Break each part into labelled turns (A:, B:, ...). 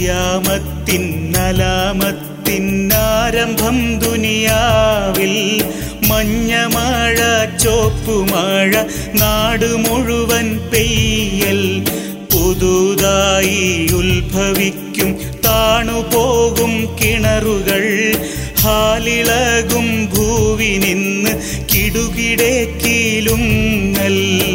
A: കിയാമത്തിൻ നലാമത്തിൻ ആരംഭം ദുനിയാവിൽ മഞ്ഞമഴ ചോപ്പുമഴ നാട് മുഴുവൻ പെയ്യൽ പുതുതായി ഉത്ഭവിക്കും താണുപോകും കിണറുകൾ ഹാലിളകും ഭൂവി നിന്ന് കിടുകിടെ കീലുങ്ങൽ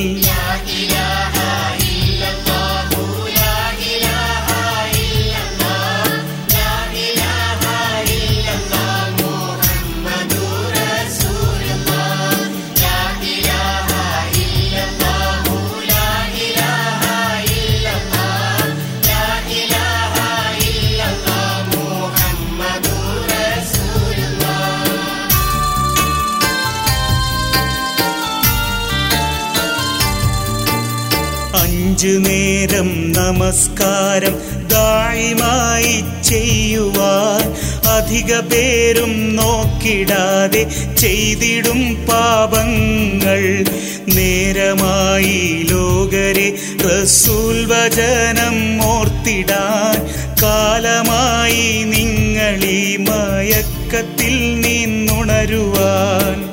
A: അഞ്ചു നേരം നമസ്കാരം ദായിമായി ചെയ്യുവാൻ അധിക പേരും നോക്കിടാതെ ചെയ്തിടും പാപങ്ങൾ നേരമായി ലോകരെ റസൂൽ വചനം ഓർത്തിടാൻ കാലമായി നിങ്ങളീ മയക്കത്തിൽ നിന്നുണരുവാൻ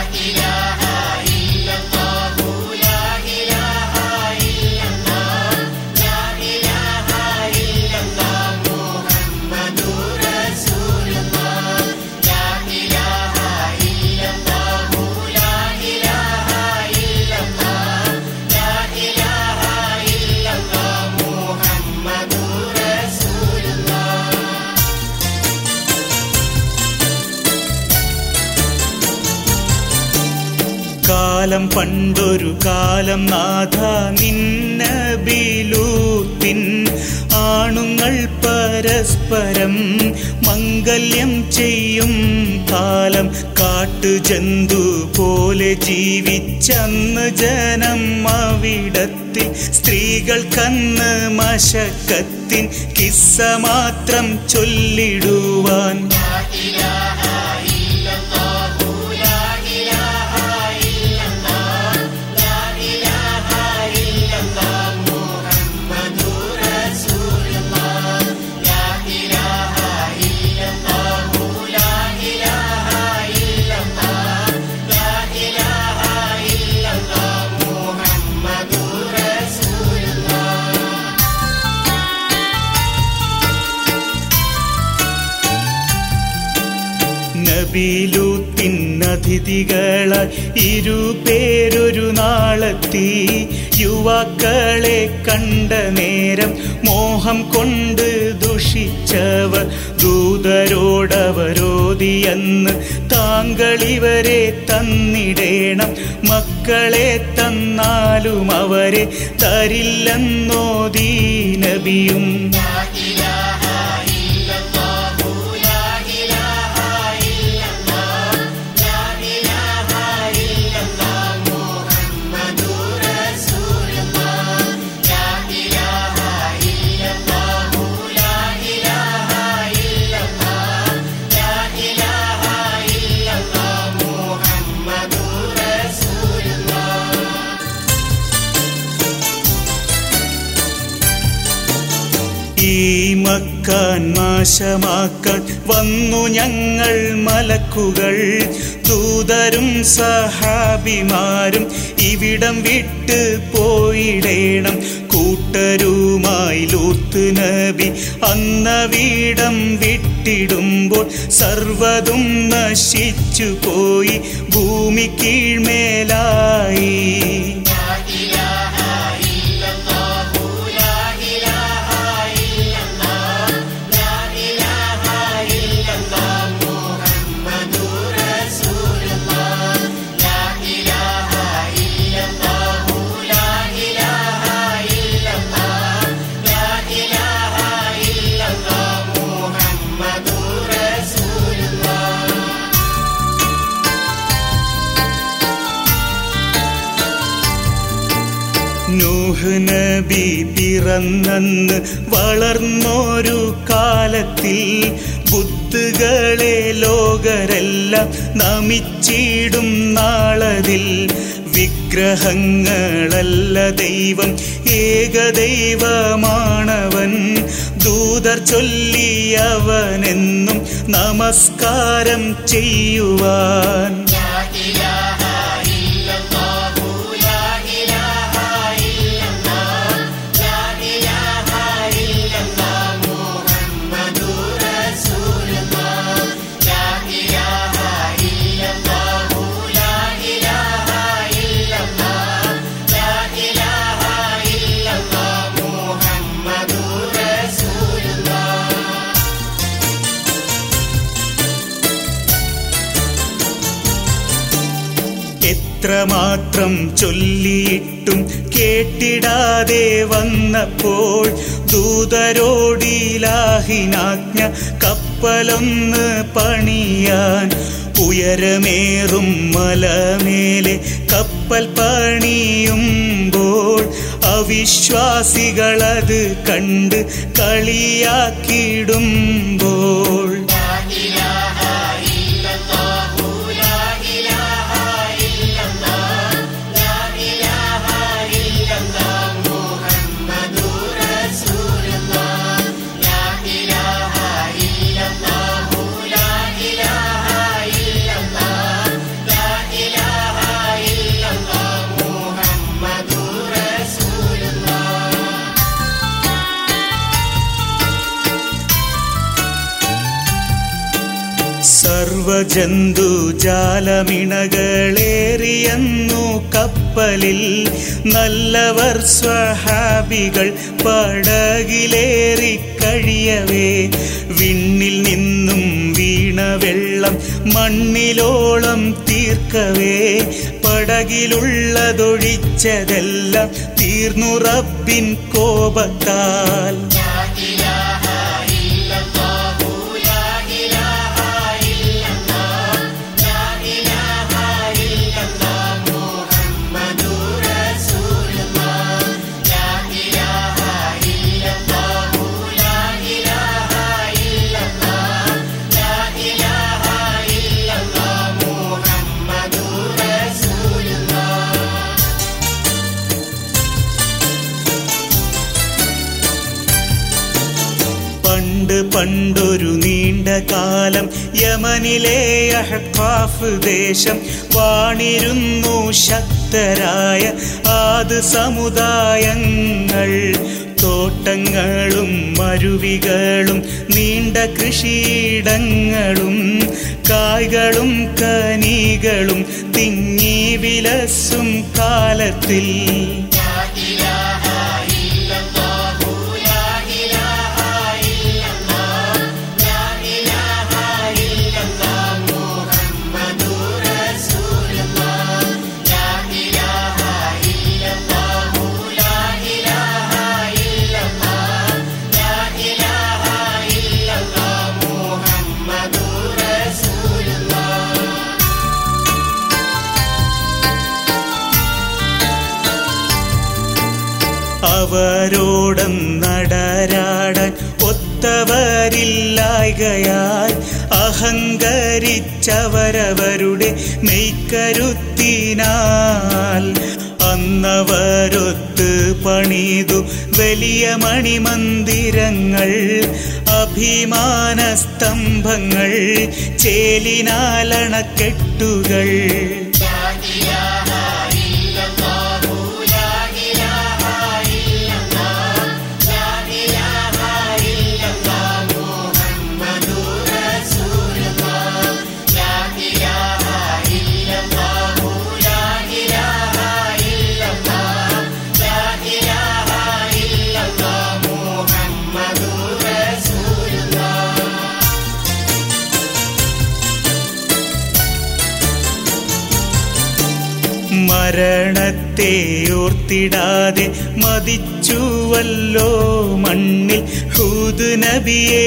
A: കാലം പണ്ടൊരു കാലം നാഥ നിന്നബിലൂത്തിൻ ആണുങ്ങൾ പരസ്പരം മംഗല്യം ചെയ്യും കാലം കാട്ടുജന്തു പോലെ ജീവിച്ചന്ന് ജനം അവിടത്തിൽ സ്ത്രീകൾക്കന്ന് മശക്കത്തിൻ കിസ്സ മാത്രം ചൊല്ലിടുവാൻ നബീലൂത്തിൻ അതിഥികളായി ഇരുപേരൊരു നാളെത്തി യുവാക്കളെ കണ്ട നേരം മോഹം കൊണ്ട് ദുഷിച്ചവർ ദൂതരോടവരോധിയെന്ന് താങ്കളിവരെ തന്നിടേണം മക്കളെ തന്നാലും അവരെ തരില്ലെന്നോദീ നബിയും ഈ മക്കാൻ നാശമാക്കാൻ വന്നു ഞങ്ങൾ മലക്കുകൾ ദൂതരും സഹാബിമാരും ഇവിടം വിട്ട് പോയിടേണം കൂട്ടരുമായി ലൂത്ത് നബി അന്ന വീടം വിട്ടിടുമ്പോൾ സർവതും നശിച്ചു പോയി ഭൂമി കീഴ്മേലായി നൂഹ് നബി പിറന്നന്ന് വളർന്നൊരു കാലത്തിൽ ബുദ്ധുകളെ ലോകരെല്ലാം നമിച്ചിടും നാളതിൽ വിഗ്രഹങ്ങളല്ല ദൈവം ഏകദൈവമാണവൻ ദൂതർ ചൊല്ലിയവനെന്നും നമസ്കാരം ചെയ്യുവാൻ എത്രമാത്രം ചൊല്ലിയിട്ടും കേട്ടിടാതെ വന്നപ്പോൾ ദൂതരോടിലാഹിനാജ്ഞ കപ്പലൊന്ന് പണിയാൻ ഉയരമേറും മലമേലെ കപ്പൽ പണിയുമ്പോൾ അവിശ്വാസികളത് കണ്ട് കളിയാക്കിടുമ്പോൾ സർവജന്തു ജാലമിണകളേറിയെന്നു കപ്പലിൽ നല്ലവർ സ്വഹാബികൾ പടകിലേറി കഴിയവേ വിണ്ണിൽ നിന്നും വീണ വെള്ളം മണ്ണിലോളം തീർക്കവേ പടകിലുള്ളതൊഴിച്ചതെല്ലാം തീർന്നു റബ്ബിൻ കോപത്താൽ പണ്ട് പണ്ടൊരു നീണ്ട കാലം യമനിലെ അഹ്ഖാഫ് ദേശം വാണിരുന്നു ശക്തരായ ആത് സമുദായങ്ങൾ തോട്ടങ്ങളും മരുവികളും നീണ്ട കൃഷിയിടങ്ങളും കായ്കളും കനികളും തിങ്ങി വിലസും കാലത്തിൽ അവരോടന്നടരാടാൻ ഒത്തവരില്ലായ്കയാൽ അഹങ്കരിച്ചവരവരുടെ മെയ്ക്കരുത്തിനാൽ അന്നവരൊത്ത് പണിതു വലിയ മണിമന്ദിരങ്ങൾ അഭിമാന സ്തംഭങ്ങൾ ചേലിനാലണക്കെട്ടുകൾ മരണത്തെ ഓർത്തിടാതെ മതിച്ചുവല്ലോ മണ്ണിൽ ഹൂദ് നബിയെ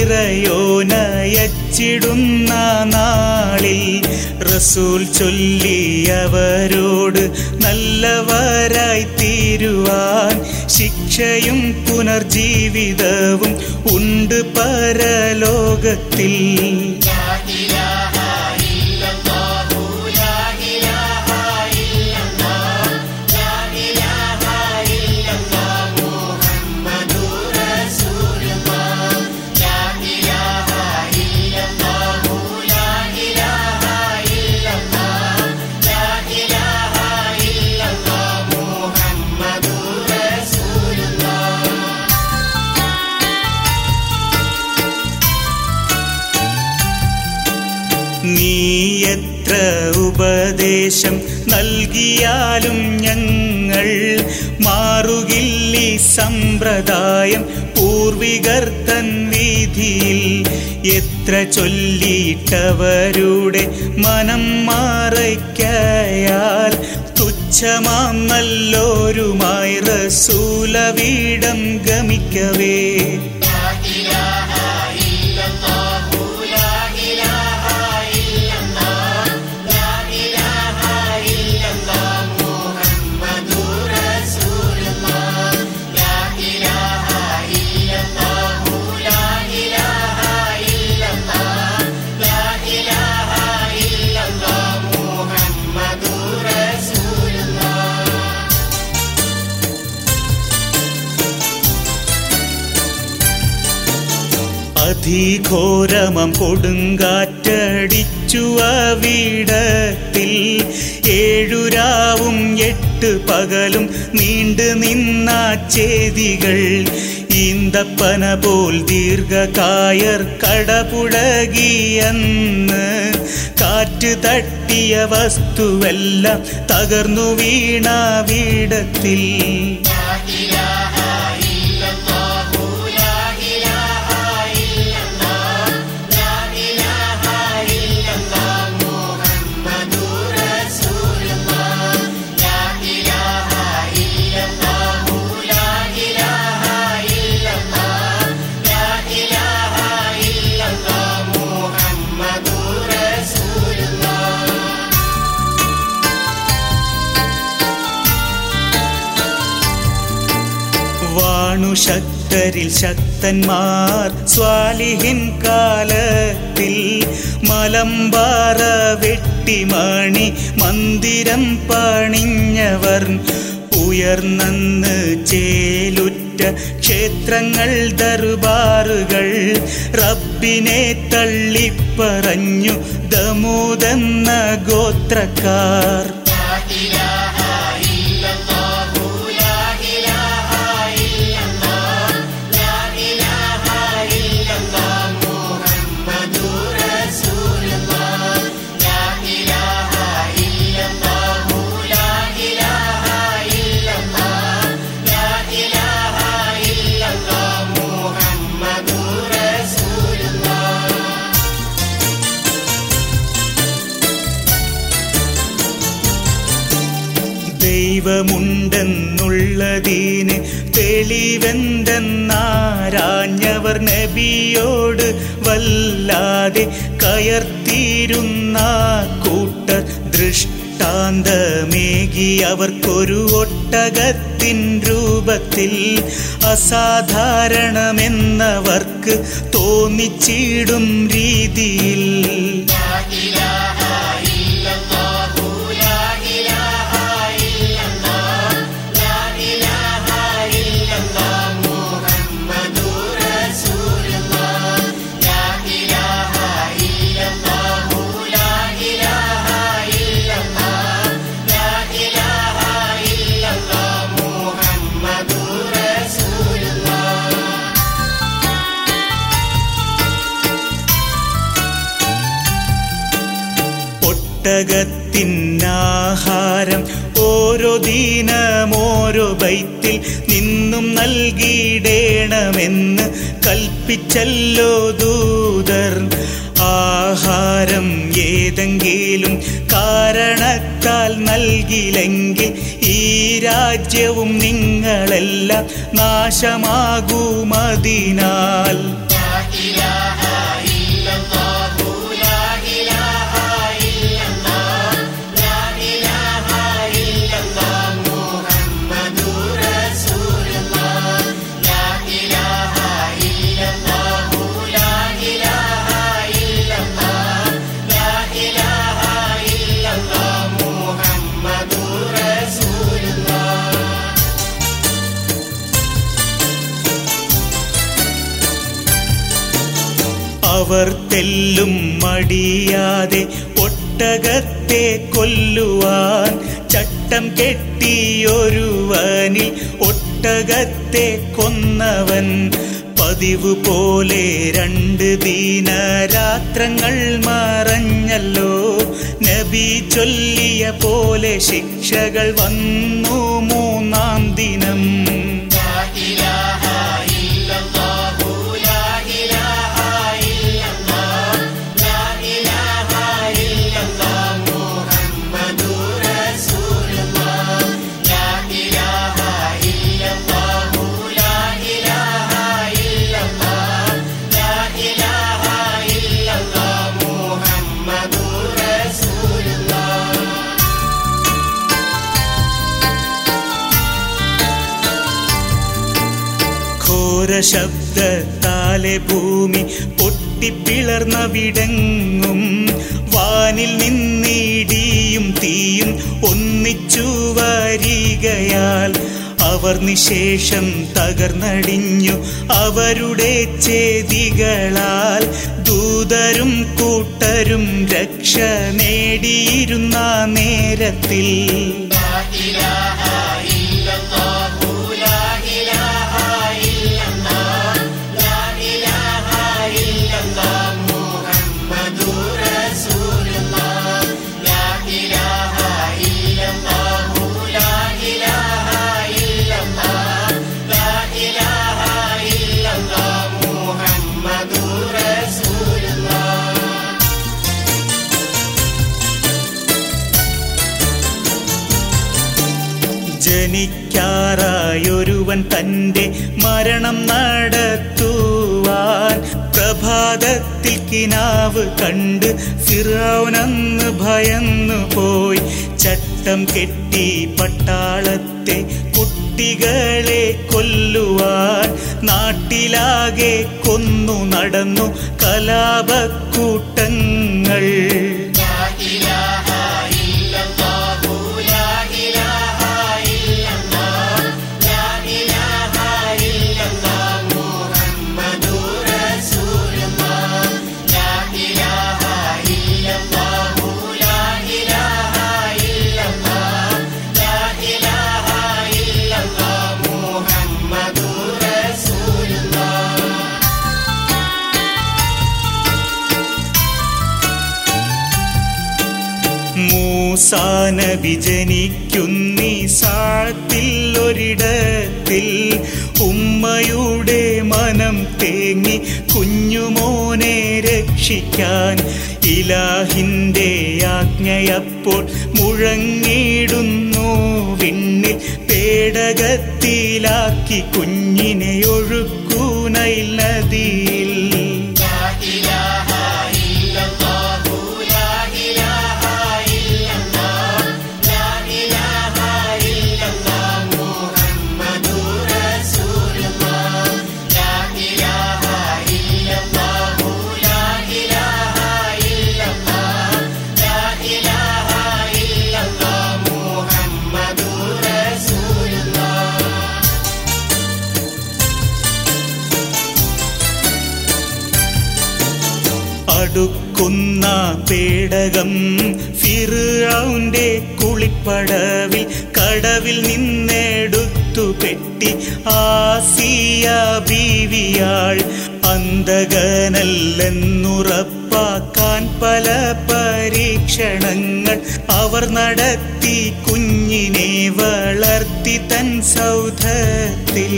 A: ഇറയോനയച്ചിടുന്ന നാളിൽ റസൂൽ ചൊല്ലിയവരോട് നല്ലവരായി തീരുവാൻ ശിക്ഷയും പുനർജീവിതവും ഉണ്ട് പരലോകത്തിൽ
B: لا إله إلا الله لا إله إلا
A: ഉപദേശം നൽകിയാലും ഞങ്ങൾ മാറുകില്ലി സമ്പ്രദായം പൂർവികർ തൻ വീതിയിൽ എത്ര ചൊല്ലിയിട്ടവരുടെ മനം മാറയ്ക്കയാൽ തുച്ഛമാം നല്ലോരുമായി റസൂലവീടം ഗമിക്കവേ അധിഘോരമം കൊടുങ്കാറ്റടിച്ചു അവിടത്തിൽ ഏഴുരാവും എട്ട് പകലും നീണ്ടു നിന്ന ചേതികൾ ഈന്തപ്പന പോൽ ദീർഘകായർ കടപുഴകിയെന്ന് കാറ്റ് തട്ടിയ വസ്തുവെല്ലാം തകർന്നു വീണ വീടത്തിൽ വാണു ശക്തരിൽ ശക്തന്മാർ സ്വാലിഹിൻ കാലത്തിൽ മലമ്പാറ വെട്ടിമണി മന്ദിരം പണിഞ്ഞവർ ഉയർന്നന്ന് ചേലുറ്റ ക്ഷേത്രങ്ങൾ ദർബാറുകൾ റബ്ബിനെ തള്ളിപ്പറഞ്ഞു ദമൂതെന്ന ഗോത്രക്കാർ ദൈവമുണ്ടെന്നുള്ളതിന് തെളിവെന്തെന്നാരാഞ്ഞവർ നബിയോട് വല്ലാതെ കയർത്തിരുന്ന കൂട്ടർ ദൃഷ്ടാന്തമേകി അവർക്കൊരു ഒട്ടകത്തിൻ രൂപത്തിൽ അസാധാരണമെന്നവർക്ക് തോന്നിച്ചിടും രീതിയിൽ ഒട്ടകത്തിനാഹാരം ഓരോ ദീനം ഓരോ ബൈത്തിൽ നിന്നും നൽകിയിടേണമെന്ന് കൽപ്പിച്ചല്ലോ ദൂതർ ആഹാരം ഏതെങ്കിലും കാരണത്താൽ നൽകിയില്ലെങ്കിൽ ഈ രാജ്യവും നിങ്ങളെല്ലാം നാശമാകുമതിനാൽ അവർ തെല്ലും മടിയാതെ ഒട്ടകത്തെ കൊല്ലുവാൻ ചട്ടം കെട്ടിയൊരുവനിൽ ഒട്ടകത്തെ കൊന്നവൻ പതിവ് പോലെ രണ്ട് ദീനരാത്രങ്ങൾ മറഞ്ഞല്ലോ നബി ചൊല്ലിയ പോലെ ശിക്ഷകൾ വന്നു മൂന്നാം ദിനം ഘോര ശബ്ദത്താലെ ഭൂമി പൊട്ടിപ്പിളർന്നവിടങ്ങും വാനിൽ നിന്നിടിയും തീയും ഒന്നിച്ചു വരികയാൽ അവർ നിശേഷം തകർന്നടിഞ്ഞു അവരുടെ ചേതികളാൽ ദൂതരും കൂട്ടരും രക്ഷ നേടിയിരുന്ന നേരത്തിൽ ജനിക്കാറായൊരുവൻ തൻ്റെ മരണം നടത്തുവാൻ പ്രഭാതത്തിൽ കിനാവ് കണ്ട് ഫിറൗനന്ന് ഭയന്നു പോയി ചട്ടം കെട്ടി പട്ടാളത്തെ കുട്ടികളെ കൊല്ലുവാൻ നാട്ടിലാകെ കൊന്നു നടന്നു കലാപക്കൂട്ടങ്ങൾ മൂസാനബി ജനിക്കുന്നീ സാഴത്തിൽ ഒരിടത്തിൽ ഉമ്മയുടെ മനം തേങ്ങി കുഞ്ഞുമോനെ രക്ഷിക്കാൻ ഇലാഹിൻ്റെ ആജ്ഞയപ്പോൾ മുഴങ്ങിടുന്നു വിണ്ണിൽ പേടകത്തിലാക്കി കുഞ്ഞിനെ ഒഴുക്കൂനയിൽ നദിയിൽ അടുക്കുന്ന പേടകം ഫിറൗന്റെ കുളിപ്പടവിൽ കടവിൽ നിന്നെടുത്തു പെട്ടി ആസിയ ബീവിയാൾ അന്തകനല്ലെന്നുറപ്പാക്കാൻ പല പരീക്ഷണങ്ങൾ അവർ നടത്തി കുഞ്ഞിനെ വളർത്തി തൻ സൗധത്തിൽ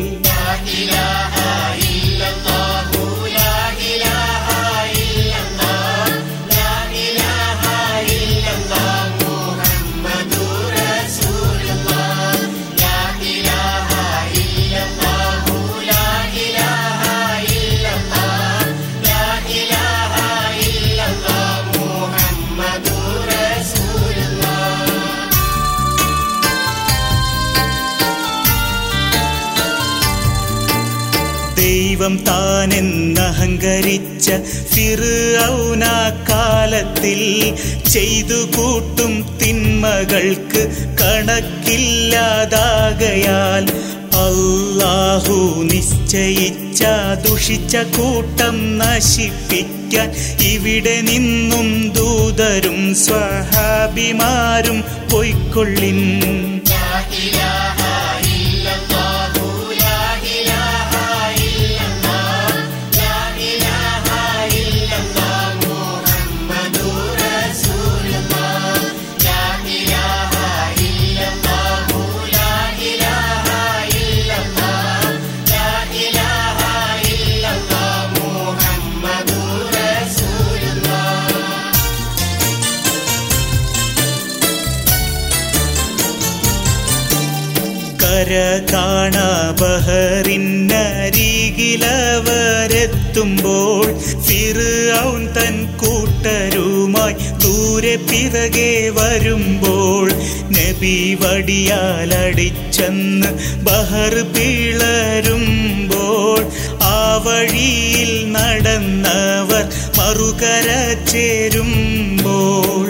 A: ദൈവം താനെന്നഹങ്കരിച്ച ഫിറൗന കാലത്തിൽ ചെയ്തു കൂട്ടും തിന്മകൾക്ക് കണക്കില്ലാതാകയാൽ അല്ലാഹു നിശ്ചയിച്ച ദുഷിച്ച കൂട്ടം നശിപ്പിക്കാൻ ഇവിടെ നിന്നും ദൂതരും സ്വഹാബിമാരും പൊയ്ക്കൊള്ളിൻ
B: لا إله إلا الله لا إله إلا الله
A: കര കാണ ബഹറിനരികിലവരെത്തുമ്പോൾ ഫിർഔൻ തൻ കൂട്ടരുമായി ദൂരെ പിറകെ വരുമ്പോൾ നബി വടിയാലടിച്ചെന്ന് ബഹർ പിളരുമ്പോൾ ആ വഴിയിൽ നടന്നവർ മറുകര ചേരുമ്പോൾ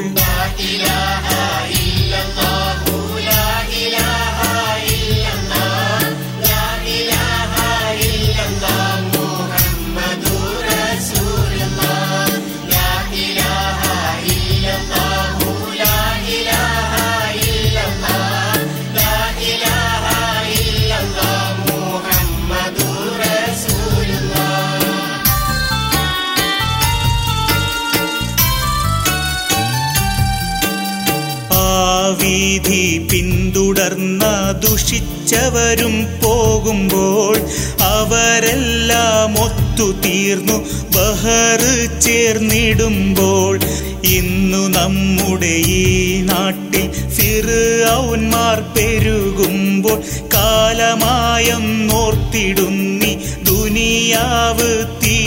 A: ആ വീതി പിന്തുടർന്ന ദുഷിച്ചവരും പോകുമ്പോൾ അവരെല്ലാം ഒത്തുതീർന്നു ബഹറ് ചേർന്നിടുമ്പോൾ ഇന്നു നമ്മുടെ ഈ നാട്ടിൽ ഫിർഔന്മാർ പെരുകുമ്പോൾ കാലമായം നോർത്തിടുന്നി ദുനിയാവ് തീ